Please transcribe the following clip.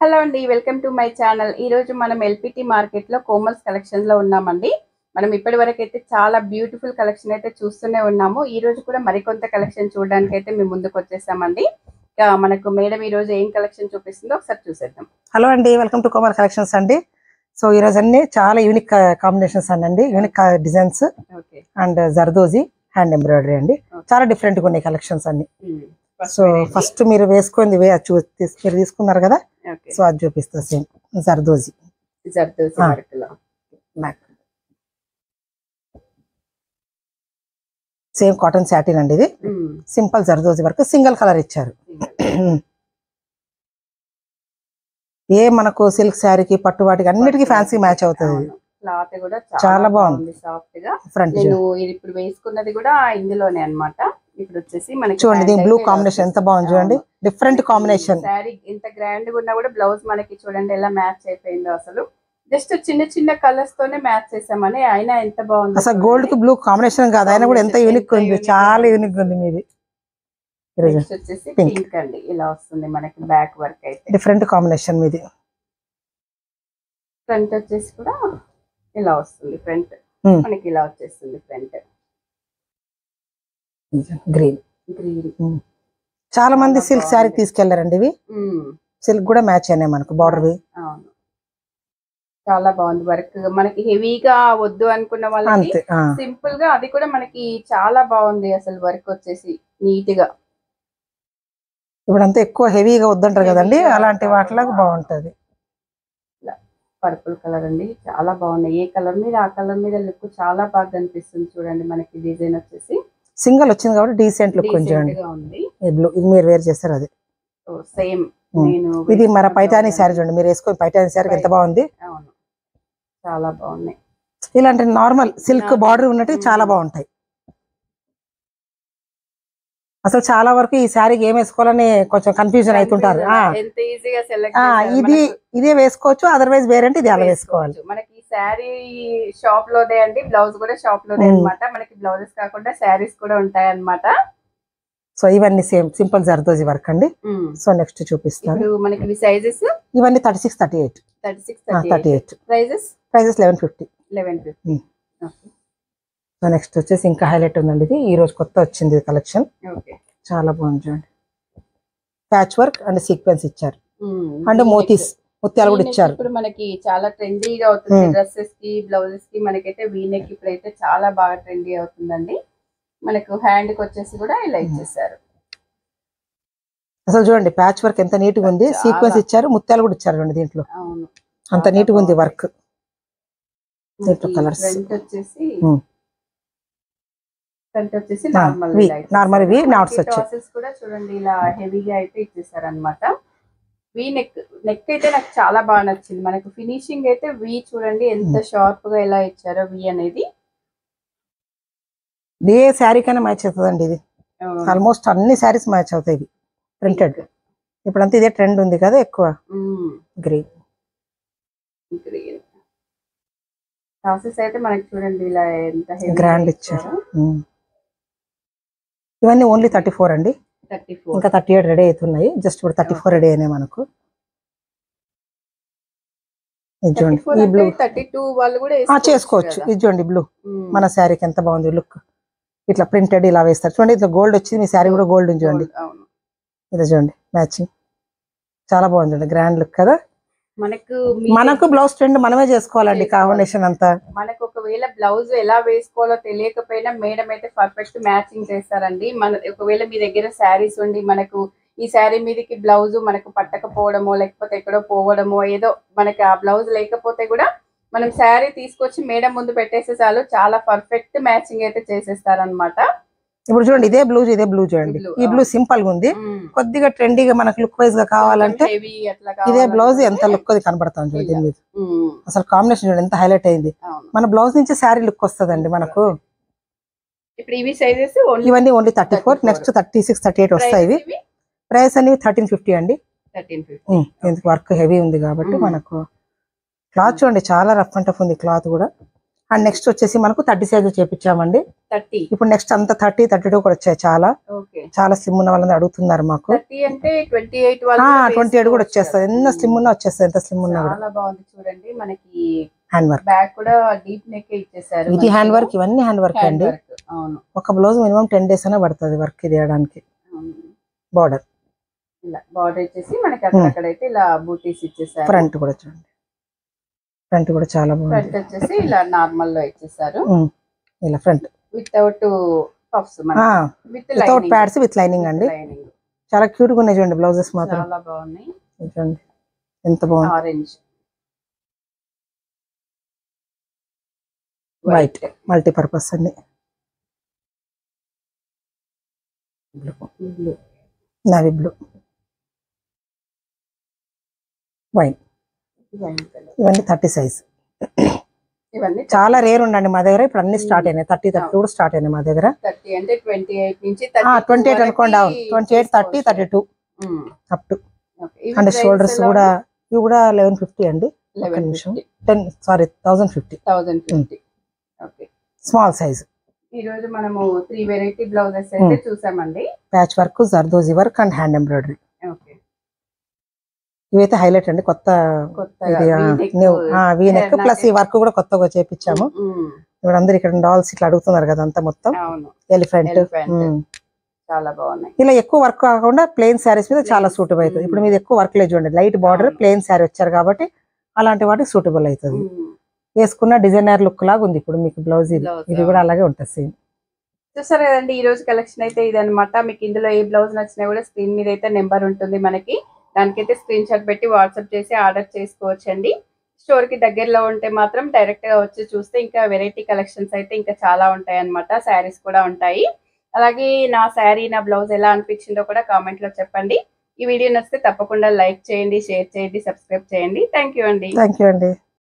Hello అండి welcome to my channel ఈ రోజు మనం ఎల్పిటి మార్కెట్ లో కోమల్స్ కలెక్షన్ లో ఉన్నామండి మనం ఇప్పటి వరకు అయితే చాలా బ్యూటిఫుల్ కలెక్షన్ అయితే చూస్తూనే ఉన్నాము ఈ రోజు కూడా మరికొంత కలెక్షన్ చూడడానికి అయితే మేము ముందుకు వచ్చేసామండి ఇక మనకు మేడం ఈ రోజు ఏం కలెక్షన్ చూపిస్తుందో ఒకసారి చూసేద్దాం హలో అండి వెల్కమ్ టు కుమార్ కలెక్షన్స్ అండి సో ఈ రోజు అన్ని చాలా యూనిక్ కాంబినేషన్స్ అండి unique designs okay and zardozi hand embroidery అండి చాలా డిఫరెంట్ గా ఉన్నాయి కలెక్షన్స్ అన్ని సో ఫస్ట్ మీరు వేసుకుంది వే- చూ తీస్- మీరు తీసుకున్నారు కదా ఓకే సో అది చూపిస్తా సేమ్ జర్దోజీ జర్దోసి ఆ. వర్క్ లో సేమ్ కాటన్ శాటిన్ అండి ఇది ఉమ్. సింపుల్ జర్దోజీ వరకు సింగిల్ కలర్ ఇచ్చారు ఏ మనకు సిల్క్ శారీకి పట్టు వాటికి అన్నిటికీ ఫ్యాన్సీ మ్యాచ్ అవుతుంది అవును. క్లాత్ కూడా చాలా బాగుంది. సాఫ్ట్ గా ఫ్రంట్ నేను ఇది ఇప్పుడు వేసుకున్నది కూడా ఇందులోనే అన్నమాట ఇప్పుడు వచ్చేసి మనకి చూడండి దీని pant బ్లూ అయితే ఇలా కాంబినేషన్ ఎంత వచ్చేసి- బాగుంది చూడండి అవును. డిఫరెంట్ కాంబినేషన్ శారీ ఇంత గ్రాండ్ గా ఉన్నా కూడా బ్లౌజ్ మనకి చూడండి ఎలా మ్యాచ్ అయిపోయిందో అసలు జస్ట్ చిన్న చిన్న కలర్స్ తోనే మ్యాచ్ చేసామని అయినా ఎంత బాగుంది అసలు గోల్డ్ కి బ్లూ కాంబినేషన్ కాదు అయినా కూడా ఎంత Combination యూనిక్ ఎంత ఉంది unique చాలా ఉంది. యూనిక్ ఉంది మీది ఈరోజు నెక్స్ట్ వచ్చేసి Pink. పింక్ అండి ఇలా వస్తుంది మనకి బ్యాక్ వర్క్ అయితే డిఫరెంట్ కాంబినేషన్ మీది ఫ్రంట్ వచ్చేసి కూడా ఇలా వస్తుంది ఫ్రంట్ Hmm. మనకి ఇలా వచ్చేస్తుంది ఫ్రంట్ గ్రీన్ గ్రీన్ చాలా మంది చాలా సిల్క్ శారీ బాగుంది. తీసుకెళ్లారండి ఇవి సిల్క్ కూడా మ్యాచ్ అయినాయి మనకు బార్డర్ వి అవును చాలా బాగుంది వర్క్ మనకి హెవీగా వద్దు అనుకున్న వాళ్ళకి అంతే ఆ. సింపుల్ గా అది కూడా మనకి చాలా బాగుంది అసలు వర్క్ వచ్చేసి నీట్ గా ఇప్పుడు అంతా ఎక్కువ హెవీగా వద్దంటారు కదండి Heavy గా అలాంటి వాటిలో కాకుండా బాగుంటది పర్పుల్ కలర్ అండి చాలా బాగున్నాయి ఏ కలర్ మీద ఆ కలర్ మీద లుక్ చాలా బాగా కనిపిస్తుంది చూడండి మనకి డిజైన్ వచ్చేసి సింగిల్ వచ్చింది కాబట్టి డీసెంట్ లుక్ Decent చూడండి గా ఉంది ఇది బ్లూ ఇది మీరు వేర్ చేస్తారు అది సేమ్ Hmm. నేను ఇది మన వేసుకున్న పైటానీ blouse శారీ చూడండి మీరు వేసుకొని పైటానీ శారీకి ఎంత బాగుంది అవును చాలా బాగున్నాయి ఇలాంటి నార్మల్ సిల్క్ Normal. బార్డర్ ఉన్నట్టు Mm. చాలా బాగుంటాయి అసలు చాలా వరకు ఈ శారీకి ఏం వేసుకోవాలని కొంచెం కన్ఫ్యూజన్ అవుతుంటారు ఆ, ఎంత ఈజీగా సెలెక్ట్ ఆ, ఇది ఇదే వేసుకోవచ్చు అదర్వైజ్ వేరంటే ఇది అలా వేసుకోవాలి మనకి శారీ షాప్ లోదే అండి బ్లౌజ్ కూడా షాప్ లోదే Hmm. అన్నమాట మనకి బ్లౌజెస్ కాకుండా శారీస్ కూడా ఉంటాయి అన్నమాట సో ఇవన్నీ సేమ్ సింపుల్ జర్దోజీ వర్క్ అండి సో నెక్స్ట్ చూపిస్తాను ఇప్పుడు మనకి ఇవి సైజెస్ ఇవన్నీ thirty six thirty eight thirty six thirty thirty eight prices prices eleven fifty eleven fifty so next వచ్చేసి ఇంకా హైలైట్ ఉందండి ఇది ఈ రోజు కొత్త వచ్చింది కలెక్షన్ ఓకే చాలా బాగుంది చూడండి ప్యాచ్ వర్క్ అండ్ సీక్వెన్స్ ఇచ్చారు అండ్ మోతీస్ ముత్యాలు కూడా ఇచ్చారు ఇప్పుడు మనకి చాలా ట్రెండీగా అవుతుంది Hmm. డ్రెస్సెస్ కి బ్లౌజెస్ కి మనకైతే వీనెక్ ఇప్పుడైతే చాలా బాగా ట్రెండీ అవుతుందండి మనకు హ్యాండ్ కి వచ్చేసి కూడా ఇలా ఇచ్చేసారు అసలు చూడండి ప్యాచ్ వర్క్ ఎంత నీట్ గా ఉంది చాలా. సీక్వెన్స్ ఇచ్చారు ముత్యాలు కూడా ఇచ్చారు చూడండి దీంట్లో అవును అంత చాలా నీట్ గా ఉంది బాగుంది. వర్క్ దీంట్లో colours. ఫ్రంట్ వచ్చేసి Hmm. ఫ్రంట్ వచ్చేసి Ah, normal V, normal V, knots వచ్చాయి. టాసెస్ కూడా చూడండి ఇలా హెవీగా అయితే ఇచ్చేసారు అనమాట వి నెక్ నెక్ అయితే నాకు చాలా బాగా నచ్చింది మనకు ఫినిషింగ్ అయితే వి చూడండి ఎంత షార్ప్ గా ఎలా ఇచ్చారో వి అనేది ఏ శారీ కైనా మ్యాచ్ అవుతుందండి ఇది ఆల్మోస్ట్ అన్ని శారీస్ మ్యాచ్ అవుతాయి ఇవి ప్రింటెడ్ ఇప్పుడంతా ఇదే ట్రెండ్ ఉంది కదా ఎక్కువ గ్రీన్ గ్రీన్ టాసెస్ అయితే మనకి చూడండి ఇలా ఎంత Grand ఇచ్చారు. ఇవన్నీ ఓన్లీ థర్టీ ఫోర్ అండి థర్టీ ఫోర్ ఇంకా థర్టీ ఎయిట్ రెడీ అవుతున్నాయి జస్ట్ ఇప్పుడు థర్టీ ఫోర్ రెడీ అయినాయి మనకు ఇది థర్టీ చూడండి ఫోర్ ఈ బ్లూ థర్టీ టూ వాళ్ళు కూడా ఆ చేసుకోవచ్చు కదా. ఇది చూడండి బ్లూ ఉమ్. మన శారీకి ఎంత బాగుంది లుక్ ఇట్లా ప్రింటెడ్ ఇలా వేస్తారు చూడండి ఇట్లా గోల్డ్ వచ్చింది మీ శారీ కూడా గోల్డ్ ఉంది చూడండి అవును ఇది చూడండి మ్యాచింగ్ చాలా బాగుంది చూడండి గ్రాండ్ లుక్ కదా మనకు మీ మనకు బ్లౌజ్ ట్రెండ్ మనమే చేసుకోవాలండి చేసుకోవాలి. కాంబినేషన్ అంతా మనకు ఒకవేళ బ్లౌజ్ ఎలా వేసుకోవాలో తెలియకపోయినా మేడం అయితే పర్ఫెక్ట్ మ్యాచింగ్ చేస్తారండి మన ఒకవేళ మీ దగ్గర శారీస్ ఉండి మనకు ఈ శారీ మీదకి బ్లౌజ్ మనకు పట్టకపోవడమో లేకపోతే ఎక్కడో పోవడమో ఏదో మనకి ఆ బ్లౌజ్ లేకపోతే కూడా మనం శారీ తీసుకొచ్చి మేడం ముందు పెట్టేస్తే చాలు చాలా పర్ఫెక్ట్ మ్యాచింగ్ అయితే చేసేస్తారనమాట ఇప్పుడు చూడండి ఇదే బ్లూ ఇదే బ్లూ చూడండి blue, ఈ బ్లూ సింపుల్ గా ఉంది కొద్దిగా ట్రెండీగా మనకు లుక్ వైజ్ గా కావాలంటే హెవీ అట్లా ఇదే కావాలనుకుంటే, బ్లౌజ్ ఎంత లుక్ అది కనబడతాం చూడండి దీని మీద ఉమ్, అసలు కాంబినేషన్ చూడండి ఎంత హైలైట్ అయింది అవును మన బ్లౌజ్ నుంచి శారీ లుక్ వస్తుందండి మనకు ఇప్పుడు ఇవి సైజెస్ ఓన్లీ ఇవన్నీ only thirty four 34. Next thirty six thirty eight వస్తాయి ఇవి ప్రైస్ అనేవి థర్టీన్ ఫిఫ్టీ అండి థర్టీన్ ఫిఫ్టీ ఉమ్, ఎందుకు వర్క్ హెవీ ఉంది కాబట్టి ఉమ్. మనకు క్లాత్ చూడండి చాలా రఫ్ అండ్ టఫ్ ఉంది క్లాత్ కూడా అండ్ నెక్స్ట్ వచ్చేసి మనకు థర్టీ సైజ్ చేపించామండి థర్టీ ఇప్పుడు నెక్స్ట్ అంతా థర్టీ థర్టీ టూ కూడా వచ్చాయి చాలా ఓకే చాలా స్లిమ్ ఉన్న వాళ్ళని అడుగుతున్నారు మాకు థర్టీ అంటే ట్వంటీ ఎయిట్ వాళ్ళు ట్వంటీ ఎయిట్ కూడా వచ్చేస్తుంది ఎంత స్లిమ్ ఉన్నా వచ్చేస్తుంది ఎంత స్లిమ్ ఉన్నా కూడా చాలా బాగుంది చూడండి మనకి హ్యాండ్ వర్క్ బ్యాక్ కూడా డీప్ నెక్ ఇచ్చేసారు ఇది హ్యాండ్ వర్క్ ఇవన్నీ హ్యాండ్ వర్క్ హ్యాండ్ అండి వర్క్ అవును ఒక బ్లౌజ్ మినిమం టెన్ డేస్ అయినా పడుతుంది వర్క్ ఇది వేయడానికి అవును. బార్డర్ ఇలా బార్డర్ ఇచ్చేసి మనకి అక్కడక్కడైతే ఇలా బూటీస్ ఇచ్చేసారు ఫ్రంట్ కూడా చూడండి ఫ్రంట్ కూడా చాలా బాగుంది ఫ్రంట్ వచ్చేసి ఇలా నార్మల్ లో ఇచ్చేసారు ఉమ్, ఇలా front without puffs with without pads with lining అండి లైనింగ్ చాలా క్యూట్ గా ఉన్నాయి చూడండి బ్లౌజెస్ మాత్రం చాలా బాగున్నాయి ఇది చూడండి ఎంత బాగుంది ఆరెంజ్ వైట్ మల్టీపర్పస్ అన్ని బ్లూ నవీ బ్లూ వైన్ ఇవన్నీ థర్టీ సైజ్ ఇవన్నీ చాలా రేర్ ఉండండి మా దగ్గర ఇప్పుడు అన్ని స్టార్ట్ అయినాయి థర్టీ థర్టీ కూడా స్టార్ట్ అయినాయి మా దగ్గర థర్టీ అంటే ట్వంటీ ఎయిట్ నుంచి ట్వంటీ ఎయిట్ అనుకోండి అవును twenty eight thirty thirty two up to and shoulders కూడా ఇవి కూడా లెవెన్ ఫిఫ్టీ అండి ఒక్క లెవెన్ నిమిషం ten sorry thousand fifty thousand fifty okay small size ఈ రోజు మనము త్రీ వెరైటీ బ్లౌజెస్ అయితే చూసామండి patch work zardozi work and hand embroidery okay ఇవైతే హైలైట్ అండి కొత్త కొత్తగా ఇది V-neck, new V neck hair plus ఈ వర్క్ కూడా కొత్తగా చేపించాము ఉమ్, ఇప్పుడు అందరు ఇక్కడ డాల్స్ ఇట్లా అడుగుతున్నారు కదా అంతా మొత్తం అవును ఎలిఫెంట్ Elephant. చాలా బాగున్నాయి ఇలా ఎక్కువ వర్క్ కాకుండా ప్లెయిన్ శారీస్ మీద చాలా సూటబుల్ అవుతుంది ఇప్పుడు మీద ఎక్కువ వర్క్ లేదు చూడండి లైట్ బార్డర్ అవును. ప్లెయిన్ శారీ వచ్చారు కాబట్టి అలాంటి వాటికి సూటబుల్ అవుతుంది ఉమ్. వేసుకున్న డిజైనర్ లుక్ లాగా ఉంది ఇప్పుడు మీకు బ్లౌజ్ ఇది Blouse, ఇది కూడా అలాగే ఉంటుంది సేమ్ చూసారు కదండి ఈ రోజు కలెక్షన్ అయితే ఇదన్నమాట మీకు ఇందులో ఏ బ్లౌజ్ నచ్చినా కూడా స్క్రీన్ మీద అయితే నెంబర్ ఉంటుంది మనకి దానికైతే స్క్రీన్ షాట్ పెట్టి వాట్సాప్ చేసి ఆర్డర్ చేసుకోవచ్చండి స్టోర్ కి దగ్గరలో ఉంటే మాత్రం డైరెక్ట్ గా వచ్చి చూస్తే ఇంకా వెరైటీ కలెక్షన్స్ అయితే ఇంకా చాలా ఉంటాయి అన్నమాట శారీస్ కూడా ఉంటాయి అలాగే నా శారీ నా బ్లౌజ్ ఎలా అనిపించిందో కూడా కామెంట్ లో చెప్పండి ఈ వీడియో నచ్చితే తప్పకుండా లైక్ చేయండి షేర్ చేయండి సబ్స్క్రైబ్ చేయండి థ్యాంక్ యూ అండి థ్యాంక్ యూ అండి